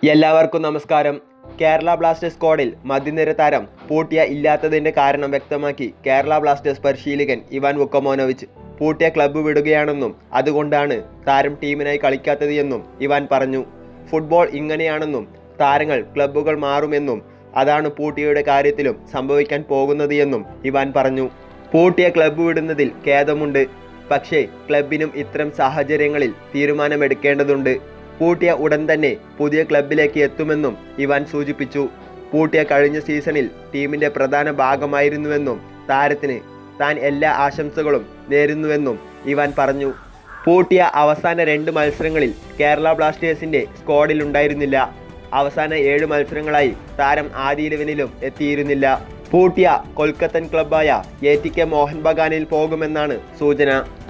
എല്ലാവർക്കും നമസ്കാരം കേരള ബ്ലാസ്റ്റേഴ്സ് സ്ക്വാഡിൽ മധ്യനിര താരം പൂട്ടിയ ഇല്ലാത്തതിന്റെ കാരണം വ്യക്തമാക്കി കേരള ബ്ലാസ്റ്റേഴ്സ് പരിശീലകൻ ഇവാൻ വുക്കമോനോവിച്ച് പൂട്ടിയ ക്ലബ്ബ് വിടുകയാണെന്നും അതുകൊണ്ടാണ് താരം ടീമിനായി കളിക്കാത്തത് എന്നും ഇവാൻ പറഞ്ഞു ഫുട്ബോൾ ഇങ്ങനെയാണെന്നും താരങ്ങൾ ക്ലബ്ബുകൾ മാറുമെന്നും അതാണ് പൂട്ടിയയുടെ കാര്യത്തിലും സംഭവിക്കാൻ പോകുന്നത് എന്നും ഇവാൻ പറഞ്ഞു പൂട്ടിയ ക്ലബ്ബ് വിടുന്നതിൽ ഖേദമുണ്ട് പക്ഷേ ക്ലബിനും ഇത്തരം സാഹചര്യങ്ങളിൽ തീരുമാനമെടുക്കേണ്ടതുണ്ട് പൂട്ടിയ ഉടൻ തന്നെ പുതിയ ക്ലബിലേക്ക് എത്തുമെന്നും ഇവാൻ സൂചിപ്പിച്ചു പൂട്ടിയ കഴിഞ്ഞ സീസണിൽ ടീമിന്റെ പ്രധാന ഭാഗമായിരുന്നുവെന്നും താരത്തിന് താൻ എല്ലാ ആശംസകളും നേരുന്നുവെന്നും ഇവാൻ പറഞ്ഞു പൂട്ടിയ അവസാന രണ്ട് മത്സരങ്ങളിൽ കേരള ബ്ലാസ്റ്റേഴ്സിന്റെ സ്ക്വാഡിൽ ഉണ്ടായിരുന്നില്ല അവസാന ഏഴ് മത്സരങ്ങളായി താരം ആദ്യ ഇലവനിലും എത്തിയിരുന്നില്ല പൂട്ടിയ കൊൽക്കത്തൻ ക്ലബ്ബായ എ ടി കെ മോഹൻ ബഗാനിൽ പോകുമെന്നാണ് സൂചന